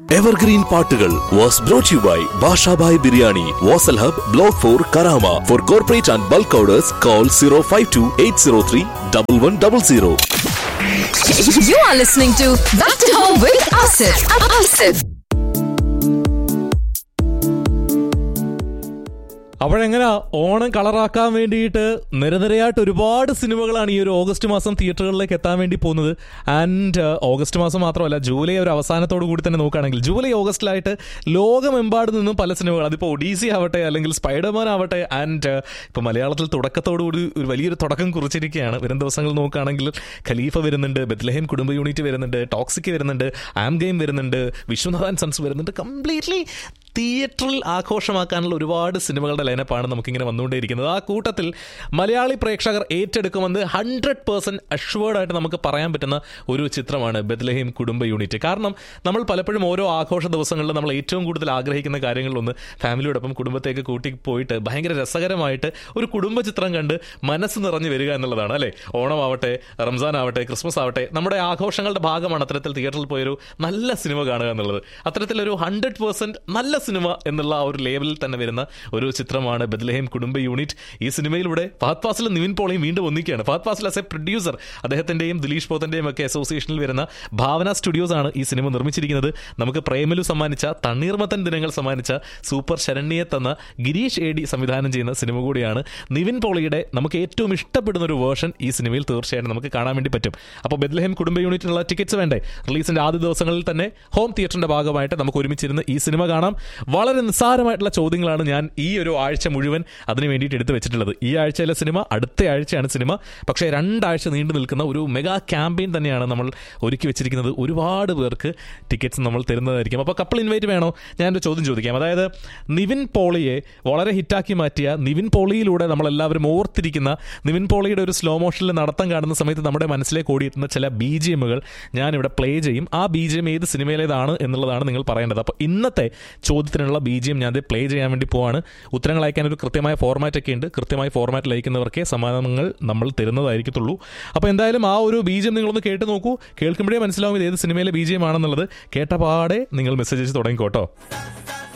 Evergreen പാട്ടുകൾ was brought you by Bashabhai biryani Vasal hub block four Karama for corporate and bulk orders call zero five two eight zero three double one double zero You are listening to Back to Home with Asif. Asif. അപ്പോഴെങ്ങനെ ഓണം കളറാക്കാൻ വേണ്ടിയിട്ട് നിരനിരയായിട്ട് ഒരുപാട് സിനിമകളാണ് ഈ ഒരു August മാസം തിയേറ്ററുകളിലേക്ക് എത്താൻ വേണ്ടി പോകുന്നത് ആൻഡ് ഓഗസ്റ്റ് മാസം മാത്രമല്ല ജൂലൈ ഒരു അവസാനത്തോടു കൂടി തന്നെ നോക്കുകയാണെങ്കിൽ ജൂലൈ ഓഗസ്റ്റിലായിട്ട് ലോകമെമ്പാട് നിന്നും പല സിനിമകൾ അതിപ്പോൾ ഒഡീസി ആവട്ടെ അല്ലെങ്കിൽ സ്പൈഡർമാൻ ആവട്ടെ ആൻഡ് ഇപ്പോൾ മലയാളത്തിൽ തുടക്കത്തോടു കൂടി ഒരു വലിയൊരു തുടക്കം കുറിച്ചിരിക്കുകയാണ് വരും ദിവസങ്ങൾ നോക്കുകയാണെങ്കിൽ ഖലീഫ വരുന്നുണ്ട് ബെത്ലഹേം കുടുംബ യൂണിറ്റ് വരുന്നുണ്ട് ടോക്സിക് വരുന്നുണ്ട് ആം ഗെയിം വരുന്നുണ്ട് വിശ്വനാഥൻ സൺസ് വരുന്നുണ്ട് കംപ്ലീറ്റ്ലി തിയേറ്ററിൽ ആഘോഷമാക്കാനുള്ള ഒരുപാട് സിനിമകളുടെ ലൈനപ്പാണ് നമുക്കിങ്ങനെ വന്നുകൊണ്ടേയിരിക്കുന്നത് ആ കൂട്ടത്തിൽ മലയാളി പ്രേക്ഷകർ ഏറ്റെടുക്കുമെന്ന് ഹൺഡ്രഡ് പേഴ്സൻറ്റ് അഷ്വേർഡായിട്ട് നമുക്ക് പറയാൻ പറ്റുന്ന ഒരു ചിത്രമാണ് ബദ്ലഹീം കുടുംബ യൂണിറ്റ് കാരണം നമ്മൾ പലപ്പോഴും ഓരോ ആഘോഷ ദിവസങ്ങളിൽ നമ്മൾ ഏറ്റവും കൂടുതൽ ആഗ്രഹിക്കുന്ന കാര്യങ്ങളിലൊന്ന് ഫാമിലിയോടൊപ്പം കുടുംബത്തേക്ക് കൂട്ടി പോയിട്ട് ഭയങ്കര രസകരമായിട്ട് ഒരു കുടുംബ ചിത്രം കണ്ട് മനസ്സ് നിറഞ്ഞു വരിക എന്നുള്ളതാണ് അല്ലേ ഓണമാവട്ടെ റംസാൻ ആവട്ടെ ക്രിസ്മസ് ആവട്ടെ നമ്മുടെ ആഘോഷങ്ങളുടെ ഭാഗമാണ് അത്തരത്തിൽ തിയേറ്ററിൽ പോയൊരു നല്ല സിനിമ കാണുക എന്നുള്ളത് അത്തരത്തിലൊരു ഹൺഡ്രഡ് പേഴ്സൻറ്റ് നല്ല സിനിമ എന്നുള്ള ആ ഒരു ലേബലിൽ തന്നെ വരുന്ന ഒരു ചിത്രമാണ് ബദ്ലഹേം കുടുംബ യൂണിറ്റ് ഈ സിനിമയിലൂടെ ഫഹദ് ഫാസിലും നിവിൻ പോളിയും വീണ്ടും ഒന്നിക്കുകയാണ് Fahadh Faasil as a producer അദ്ദേഹത്തിന്റെയും ദിലീഷ് പോത്തന്റെയും ഒക്കെ അസോസിയേഷനിൽ വരുന്ന ഭാവന സ്റ്റുഡിയോസ് ആണ് ഈ സിനിമ നിർമ്മിച്ചിരിക്കുന്നത് നമുക്ക് പ്രേമലു സമ്മാനിച്ച തണ്ണീർമത്തൻ ദിനങ്ങൾ സമ്മാനിച്ച സൂപ്പർ ശരണ്യെ തന്ന ഗിരീഷ് എ ഡി സംവിധാനം ചെയ്യുന്ന സിനിമ കൂടിയാണ് നിവിൻ പോളിയുടെ നമുക്ക് ഏറ്റവും ഇഷ്ടപ്പെടുന്ന ഒരു വേർഷൻ ഈ സിനിമയിൽ തീർച്ചയായിട്ടും നമുക്ക് കാണാൻ വേണ്ടി പറ്റും അപ്പോൾ ബെദ്ലഹേം കുടുംബ യൂണിറ്റിനുള്ള ടിക്കറ്റ്സ് വേണ്ടേ റിലീസിന്റെ ആദ്യ ദിവസങ്ങളിൽ തന്നെ ഹോം തിയേറ്ററിന്റെ ഭാഗമായിട്ട് നമുക്ക് ഒരുമിച്ചിരുന്ന് ഈ സിനിമ കാണാം വളരെ നിസ്സാരമായിട്ടുള്ള ചോദ്യങ്ങളാണ് ഞാൻ ഈ ഒരു ആഴ്ച മുഴുവൻ അതിന് വേണ്ടിയിട്ട് എടുത്തു വെച്ചിട്ടുള്ളത് ഈ ആഴ്ചയിലെ സിനിമ അടുത്ത ആഴ്ചയാണ് സിനിമ പക്ഷേ രണ്ടാഴ്ച നീണ്ടു നിൽക്കുന്ന ഒരു മെഗാ ക്യാമ്പയിൻ തന്നെയാണ് നമ്മൾ ഒരുക്കി വെച്ചിരിക്കുന്നത് ഒരുപാട് പേർക്ക് ടിക്കറ്റ്സ് നമ്മൾ തരുന്നതായിരിക്കും അപ്പോൾ കപ്പിൾ ഇൻവൈറ്റ് വേണോ ഞാനൊരു ചോദ്യം ചോദിക്കാം അതായത് നിവിൻ പോളിയെ വളരെ ഹിറ്റാക്കി മാറ്റിയ നിവിൻ പോളിയിലൂടെ നമ്മളെല്ലാവരും ഓർത്തിരിക്കുന്ന നിവിൻ പോളിയുടെ ഒരു സ്ലോ മോഷനിൽ നടത്തം കാണുന്ന സമയത്ത് നമ്മുടെ മനസ്സിലേക്ക് ഓടിയെത്തുന്ന ചില ബി ജി എമ്മുകൾ ഞാനിവിടെ പ്ലേ ചെയ്യും ആ ബി ജി എം ഏത് സിനിമയിലേതാണ് എന്നുള്ളതാണ് നിങ്ങൾ പറയേണ്ടത് അപ്പോൾ ഇന്നത്തെ ചോദ്യത്തിനുള്ള ബി ജി എം ഞാൻ പ്ലേ ചെയ്യാൻ വേണ്ടി പോവാണ് ഉത്തരങ്ങൾ അയക്കാൻ ഒരു കൃത്യമായ ഫോർമാറ്റ് ഒക്കെ ഉണ്ട് കൃത്യമായ ഫോർമാറ്റിൽ അയക്കുന്നവർക്കേ സമ്മാനങ്ങൾ നമ്മൾ തരുന്നതായിരിക്കത്തുള്ളൂ അപ്പോൾ എന്തായാലും ആ ഒരു ബി ജി എം നിങ്ങളൊന്ന് കേട്ട് നോക്കൂ കേൾക്കുമ്പോഴേ മനസ്സിലാവും ഇത് ഏത് സിനിമയിലെ ബി ജി എം ആണെന്നുള്ളത് കേട്ട പാടെ നിങ്ങൾ മെസ്സേജ് തുടങ്ങിക്കോട്ടോ